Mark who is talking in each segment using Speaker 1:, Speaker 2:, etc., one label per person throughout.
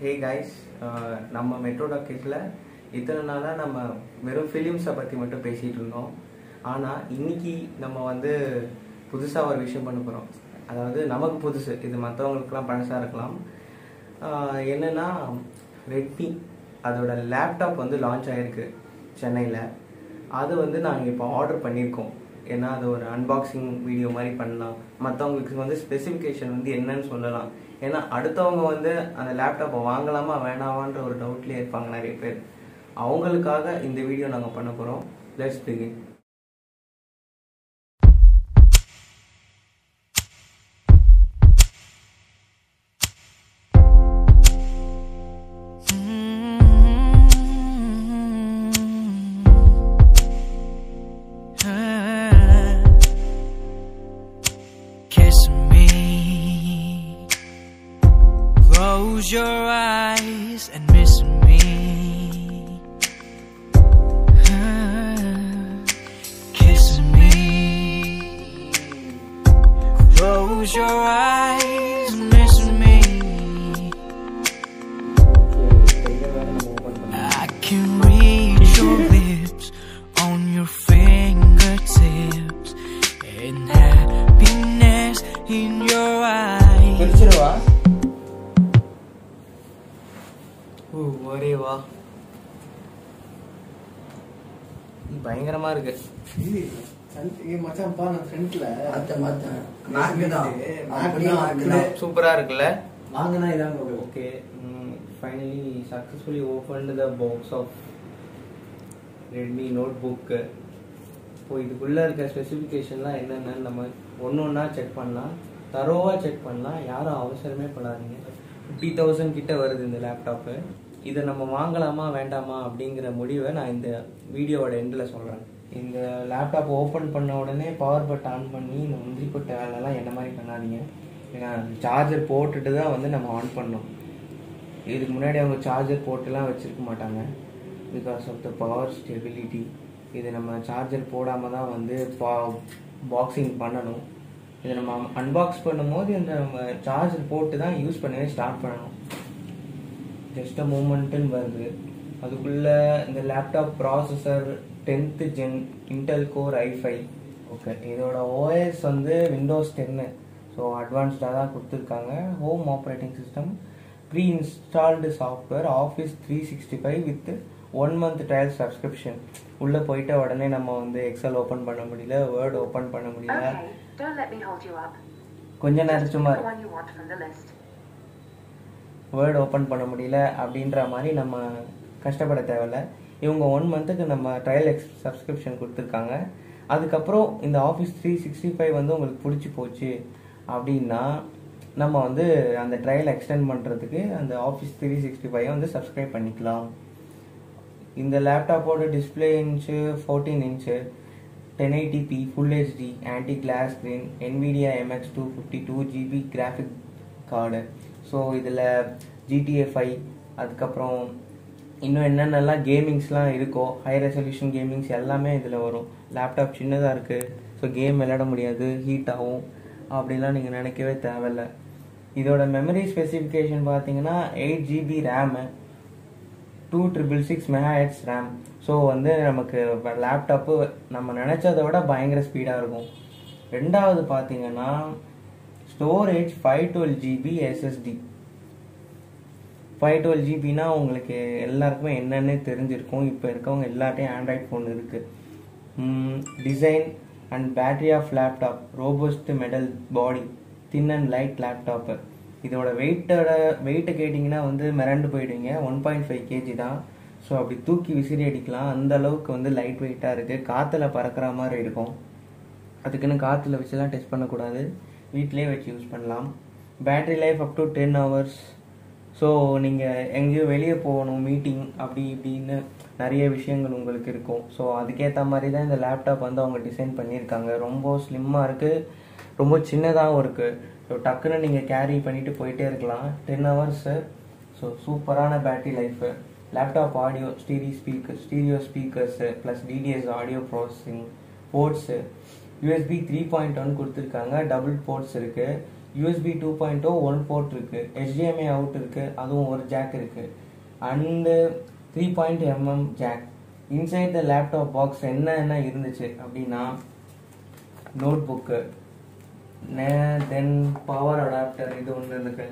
Speaker 1: Hey guys நம்ம metro டாக்கீஸில் இத்தனை நாளாக நம்ம வெறும் ஃபிலிம்ஸை பற்றி மட்டும் பேசிகிட்டு இருந்தோம் ஆனால் இன்னைக்கு நம்ம வந்து புதுசாக ஒரு விஷயம் பண்ண போகிறோம் அதாவது நமக்கு புதுசு இது மற்றவங்களுக்குலாம் பழசாக இருக்கலாம் ஆஹ் என்னன்னா ரெட்மி அதோட லேப்டாப் வந்து லான்ச் ஆகிருக்கு சென்னையில் அது வந்து நாங்கள் இப்போ ஆர்டர் பண்ணியிருக்கோம் ஏன்னா அது ஒரு அன்பாக்சிங் வீடியோ மாதிரி பண்ணலாம் மற்றவங்களுக்கு வந்து ஸ்பெசிஃபிகேஷன் வந்து என்னன்னு சொல்லலாம் ஏன்னா அடுத்தவங்க வந்து அந்த லேப்டாப்பை வாங்கலாமா வேணாமான்ற ஒரு டவுட்லேயே இருப்பாங்க நிறைய பேர் அவங்களுக்காக இந்த வீடியோ நாங்கள் பண்ண போகிறோம் let's begin
Speaker 2: Kiss me. Close your eyes and miss me. Kiss me. Close your eyes and miss me. I can read your lips on your fingertips and happiness in your eyes.
Speaker 1: பிரிச்சிருவா ஓ ஒரே வா பயங்கரமா இருக்கு
Speaker 3: மச்சான் பா நான் ஃப்ரண்ட்ல
Speaker 4: மாத்த மாத்த நாக்கு தான் அப்படியே நாக்கு
Speaker 3: நாக்கு
Speaker 4: தான்
Speaker 1: சூப்பரா இருக்குல்ல
Speaker 3: வாங்கினா இதாங்க
Speaker 1: okay finally successfully opened the box of Redmi note book இப்போ இதுக்குள்ளே இருக்க ஸ்பெசிஃபிகேஷன்லாம் என்னென்னு நம்ம ஒன்று ஒன்றா செக் பண்ணலாம் தரோவாக செக் பண்ணலாம் யாரும் அவசரமே பண்ணாதீங்க ஃபிஃப்டி தௌசண்ட் கிட்ட வருது இந்த லேப்டாப்பு இதை நம்ம வாங்கலாமா வேண்டாமா அப்படிங்கிற முடிவை நான் இந்த வீடியோவோட எண்டில் சொல்கிறேன் இந்த லேப்டாப் ஓப்பன் பண்ண உடனே பவர் பட் ஆன் பண்ணி இந்த முந்திரி கொட்டை வேலைலாம் என்ன மாதிரி பண்ணாதீங்க ஏன்னா சார்ஜர் போட்டுட்டு தான் வந்து நம்ம ஆன் பண்ணோம் இதுக்கு முன்னாடி அவங்க சார்ஜர் போட்டுலாம் வச்சிருக்க மாட்டாங்க because of the power stability இது நம்ம சார்ஜர் போடாமல் தான் வந்து பா பாக்ஸிங் பண்ணணும் இதை நம்ம அன்பாக்ஸ் பண்ணும்போது இந்த நம்ம சார்ஜர் போட்டு தான் யூஸ் பண்ணவே ஸ்டார்ட் பண்ணணும் ஜஸ்ட் அ மூமெண்ட்டுன்னு வருது அதுக்குள்ளே இந்த laptop processor tenth gen Intel core I five okay இதோட ஓஎஸ் வந்து விண்டோஸ் டென்னு ஸோ அட்வான்ஸ்டாக தான் கொடுத்துருக்காங்க home operating system pre installed software Office three sixty five with one month trial subscription உள்ளே போயிட்டு உடனே நம்ம வந்து எக்ஸல் ஓப்பன் பண்ண முடியல வேர்ட் ஓப்பன் பண்ண முடியல
Speaker 5: Okay, don't let me hold you up.
Speaker 1: கொஞ்ச நேரம்
Speaker 5: Just
Speaker 1: சும்மா
Speaker 5: pick the one you want from the list.
Speaker 1: Word open பண்ண முடியல அப்படின்ற மாதிரி நம்ம கஷ்டப்பட தேவையில்ல இவங்க ஒன் மந்த்துக்கு நம்ம ட்ரையல் எக்ஸ் சப்ஸ்கிரிப்ஷன் கொடுத்துருக்காங்க அதுக்கப்புறம் இந்த ஆஃபீஸ் த்ரீ சிக்ஸ்டி ஃபைவ் வந்து உங்களுக்கு பிடிச்சி போச்சு அப்படின்னா நம்ம வந்து அந்த ட்ரையல் எக்ஸ்டெண்ட் பண்ணுறதுக்கு அந்த ஆஃபீஸ் த்ரீ சிக்ஸ்டி ஃபைவ் வந்து சப்ஸ்கிரைப் பண்ணிக்கலாம் இந்த லேப்டாப்போட display inch fourteen inch ten eighty P full HD anti glass screen NVIDIA MX two fifty two GB graphic card so இதில் ஜிடிஏ ஃபைவ் அதுக்கப்புறம் இன்னும் என்னென்னலாம் கேமிங்ஸ்லாம் இருக்கோ ஹை ரெசல்யூஷன் கேமிங்ஸ் எல்லாமே இதில் வரும் லேப்டாப் சின்னதாக இருக்குது ஸோ கேம் விளையாட முடியாது ஹீட் ஆகும் அப்படிலாம் நீங்கள் நினைக்கவே தேவையில்ல இதோட மெமரி ஸ்பெசிஃபிகேஷன் பார்த்தீங்கன்னா eight GB RAM two triple six megahertz RAM so வந்து நமக்கு லேப்டாப்பு நம்ம நினச்சதை விட பயங்கர ஸ்பீடாக இருக்கும் ரெண்டாவது பார்த்தீங்கன்னா storage five twelve GB SSD five twelve ஜிபினா உங்களுக்கு எல்லாருக்குமே என்னென்னு தெரிஞ்சிருக்கும் இப்போ இருக்கவங்க எல்லார்ட்டையும் ஆண்ட்ராய்ட் ஃபோன் இருக்குது design and battery of laptop robust metal body thin and light laptop இதோட வெயிட்டோட வெயிட்டை கேட்டிங்கன்னா வந்து மிரண்டு போயிடுவீங்க ஒன் பாயிண்ட் ஃபைவ் கேஜி தான் ஸோ அப்படி தூக்கி விசிறி அடிக்கலாம் அந்த அளவுக்கு வந்து லைட் வெயிட்டாக இருக்குது காற்றுல பறக்கிற மாதிரி இருக்கும் அதுக்குன்னு காற்றுல வச்சுலாம் டெஸ்ட் பண்ணக்கூடாது வீட்டிலே வச்சு யூஸ் பண்ணலாம் battery life up to ten hours so நீங்கள் எங்கேயோ வெளியே போகணும் மீட்டிங் அப்படி இப்படின்னு நிறைய விஷயங்கள் உங்களுக்கு இருக்கும் ஸோ அதுக்கேற்ற மாதிரி தான் இந்த லேப்டாப் வந்து அவங்க டிசைன் பண்ணியிருக்காங்க ரொம்ப ஸ்லிம்மாக இருக்குது ரொம்ப சின்னதாகவும் இருக்குது ஸோ டக்குன்னு நீங்கள் கேரி பண்ணிட்டு போயிட்டே இருக்கலாம் டென் ஹவர்ஸு ஸோ சூப்பரான battery life laptop audio stereo speaker stereo speakers plus DTS audio processing ports USB three point one கொடுத்துருக்காங்க டபுள் போர்ட்ஸ் இருக்குது USB two point one port இருக்கு HDMI அவுட் இருக்கு அதுவும் ஒரு ஜாக் இருக்கு and three point MM jack inside the laptop box என்ன என்ன இருந்துச்சு அப்படின்னா note book then power adapter இது ஒன்று இருக்கு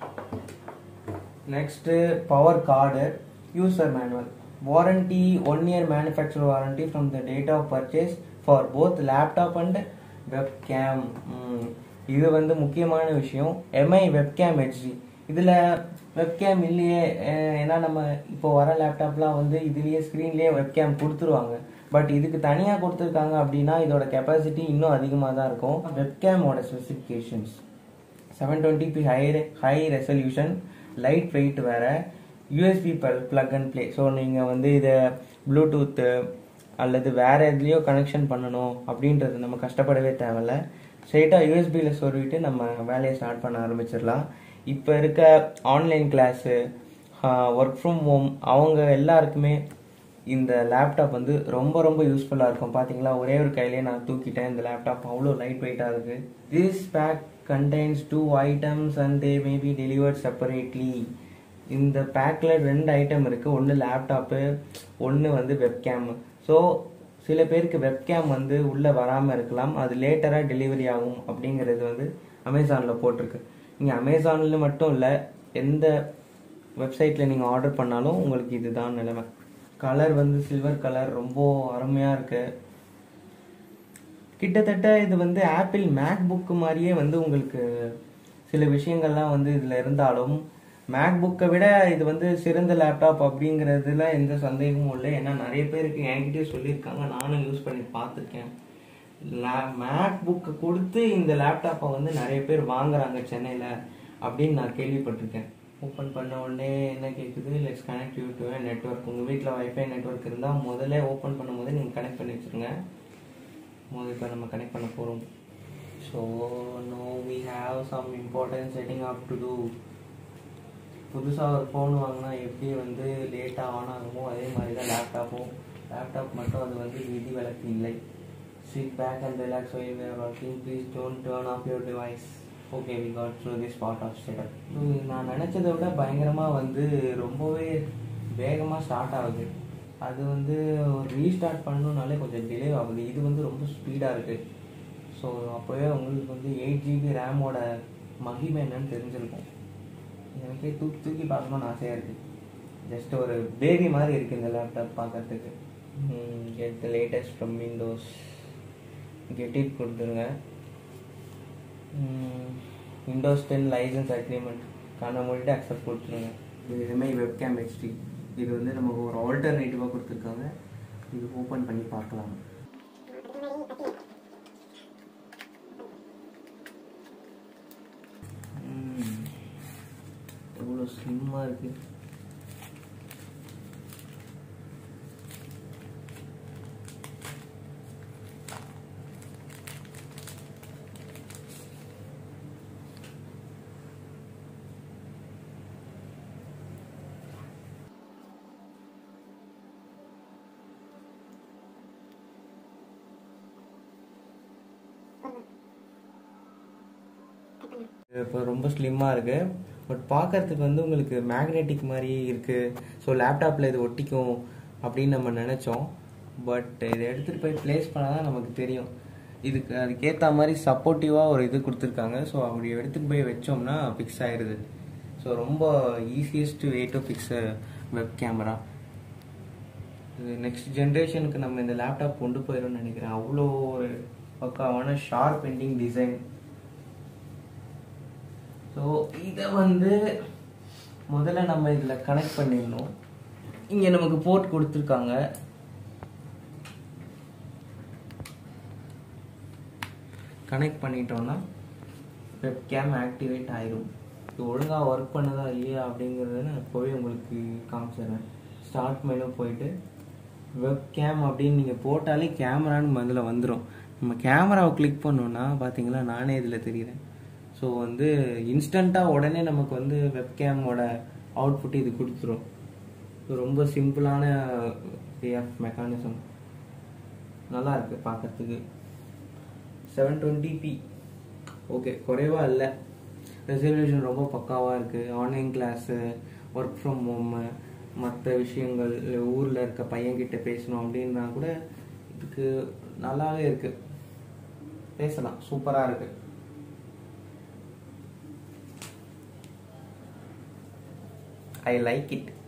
Speaker 1: next power cord user manual warranty one year manufacture warranty from the date of purchase for both laptop and webcam இது வந்து முக்கியமான விஷயம் எம்ஐ வெப்கேம் ஹெச்டி இதில் வெப்கேம் இல்லையே அஹ் ஏன்னா நம்ம இப்போ வர லேப்டாப்லாம் வந்து இதுலேயே ஸ்க்ரீன்லேயே வெப்கேம் கொடுத்துருவாங்க பட் இதுக்கு தனியாக கொடுத்துருக்காங்க அப்படின்னா இதோட கெப்பாசிட்டி இன்னும் அதிகமாக தான் இருக்கும் வெப்கேமோட specifications seven twenty P high high resolution light weight வேற USB plug and play so நீங்கள் வந்து இதை ப்ளூடூத்து அல்லது வேற எதுலேயோ கனெக்ஷன் பண்ணணும் அப்படின்றது நம்ம கஷ்டப்படவே தேவையில்ல ஸ்ட்ரெயிட்டாக யூஎஸ்பியில் சொருவிட்டு நம்ம வேலையை ஸ்டார்ட் பண்ண ஆரம்பிச்சிடலாம் இப்போ இருக்க online class work from home அவங்க எல்லாருக்குமே இந்த லேப்டாப் வந்து ரொம்ப ரொம்ப யூஸ்ஃபுல்லாக இருக்கும் பார்த்தீங்களா ஒரே ஒரு கையிலே நான் தூக்கிட்டேன் இந்த லேப்டாப் அவ்வளோ லைட் வெயிட்டாக இருக்குது this pack contains two items and they may be delivered separately இந்த பேக்கில் ரெண்டு ஐட்டம் இருக்குது ஒன்று லேப்டாப்பு ஒன்று வந்து வெப்கேம் ஸோ சில பேருக்கு வெப்கேம் வந்து உள்ளே வராமல் இருக்கலாம் அது லேட்டராக டெலிவரி ஆகும் அப்படிங்கிறது வந்து அமேசானில் போட்டிருக்கு நீங்கள் அமேசானில் மட்டும் இல்லை எந்த வெப்சைட்டில் நீங்கள் ஆர்டர் பண்ணாலும் உங்களுக்கு இதுதான் நிலைமை கலர் வந்து சில்வர் கலர் ரொம்ப அருமையாக இருக்கு கிட்டத்தட்ட இது வந்து ஆப்பிள் மேக் புக்கு மாதிரியே வந்து உங்களுக்கு சில விஷயங்கள்லாம் வந்து இதில் இருந்தாலும் மேக் புக்கை விட இது வந்து சிறந்த லேப்டாப் அப்படிங்கிறதுல எந்த சந்தேகமும் இல்லை ஏன்னா நிறைய பேருக்கு என்கிட்டயே சொல்லியிருக்காங்க நானும் யூஸ் பண்ணி பார்த்துருக்கேன் மேக் புக்கை கொடுத்து இந்த லேப்டாப்பை வந்து நிறைய பேர் வாங்குறாங்க சென்னையில் அப்படின்னு நான் கேள்விப்பட்டிருக்கேன் ஓப்பன் பண்ண உடனே என்ன கேட்குது let's connect you to network உங்கள் வீட்டில் வைஃபை நெட்ஒர்க் இருந்தால் முதல்ல ஓப்பன் பண்ணும்போது நீங்கள் கனெக்ட் பண்ணி வச்சுருங்க முதல்ல இப்போ நம்ம கனெக்ட் பண்ண போகிறோம் so no we have some important setting up to do புதுசாக ஒரு ஃபோன் வாங்கினா எப்படி வந்து லேட்டாக ஆன் ஆகுமோ அதே மாதிரி தான் லேப்டாப்பும் லேப்டாப் மட்டும் அது வந்து விதி விலக்கு இல்லை sit back and relax why were working please don't turn off your device okay we got through this part of setup நான் நினச்சதை விட பயங்கரமாக வந்து ரொம்பவே வேகமாக ஸ்டார்ட் ஆகுது அது வந்து ஒரு ரீஸ்டார்ட் பண்ணணுனாலே கொஞ்சம் டிலே ஆகுது இது வந்து ரொம்ப ஸ்பீடாக இருக்குது ஸோ அப்போவே உங்களுக்கு வந்து எயிட் ஜிபி ரேமோட மகிமை என்னன்னு தெரிஞ்சிருக்கும் எனக்கே தூக்கி தூக்கி பார்க்கணும்னு ஆசையாக இருக்குது ஜஸ்ட் ஒரு பேபி மாதிரி இருக்குது இந்த லேப்டாப் பார்க்கறதுக்கு get the latest from Windows get it கொடுத்துருங்க விண்டோஸ் டென் லைசன்ஸ் அக்ரிமெண்ட் கண்ண மூடிட்டு அக்செப்ட் கொடுத்துருங்க இது இதுமே வெப்கேம் ஹெச்டி இது வந்து நமக்கு ஒரு ஆல்டர்னேட்டிவாக கொடுத்துருக்காங்க இது ஓப்பன் பண்ணி பார்க்கலாம் ம். எவ்வளோ ஸ்லிம்மாக இருக்குது இப்போ ரொம்ப ஸ்லிம்மாக இருக்கு பட் பார்க்கறதுக்கு வந்து உங்களுக்கு மேக்னெட்டிக் மாதிரி இருக்கு ஸோ லேப்டாப்பில் இது ஒட்டிக்கும் அப்படின்னு நம்ம நினச்சோம் பட் இதை எடுத்துகிட்டு போய் ப்ளேஸ் பண்ணால் தான் நமக்கு தெரியும் இதுக்கு அதுக்கேற்ற மாதிரி சப்போர்ட்டிவாக ஒரு இது கொடுத்துருக்காங்க ஸோ அப்படி எடுத்துகிட்டு போய் வச்சோம்னா ஃபிக்ஸ் ஆயிடுது ஸோ ரொம்ப easiest way to fix web camera இது நெக்ஸ்ட் ஜென்ரேஷனுக்கு நம்ம இந்த லேப்டாப் கொண்டு போயிடும்னு நினைக்கிறேன் அவ்வளோ ஒரு பக்காவான ஷார்ப் எண்டிங் டிசைன் ஸோ இதை வந்து முதல்ல நம்ம இதில் கனெக்ட் பண்ணிடணும் இங்கே நமக்கு போர்ட் கொடுத்துருக்காங்க கனெக்ட் பண்ணிட்டோம்னா வெப்கேம் ஆக்டிவேட் ஆயிரும் இது ஒழுங்காக ஒர்க் பண்ணுதா இல்லையா அப்படிங்கிறத நான் இப்போவே உங்களுக்கு காமிச்சிடுறேன் ஸ்டார்ட் மெனு போயிட்டு வெப்கேம் அப்படின்னு நீங்கள் போட்டாலே கேமரான்னு முதல்ல வந்துடும் நம்ம கேமராவை கிளிக் பண்ணோன்னா பார்த்தீங்களா நானே இதில் தெரியுறேன் ஸோ வந்து இன்ஸ்டண்ட்டாக உடனே நமக்கு வந்து வெப்கேமோட அவுட்புட் இது கொடுத்துரும் ஸோ ரொம்ப சிம்பிளான வே ஆஃப் மெக்கானிசம் நல்லா இருக்கு பார்க்கறதுக்கு செவன் டுவெண்ட்டி பி ஓகே குறைவா இல்லை ரெசல்யூஷன் ரொம்ப பக்காவாக இருக்குது online class work from home மற்ற விஷயங்கள் ஊரில் இருக்க பையன்கிட்ட பேசணும் அப்படின்னா கூட இதுக்கு நல்லாவே இருக்குது பேசலாம் சூப்பராக இருக்குது ஐ லைக் இட்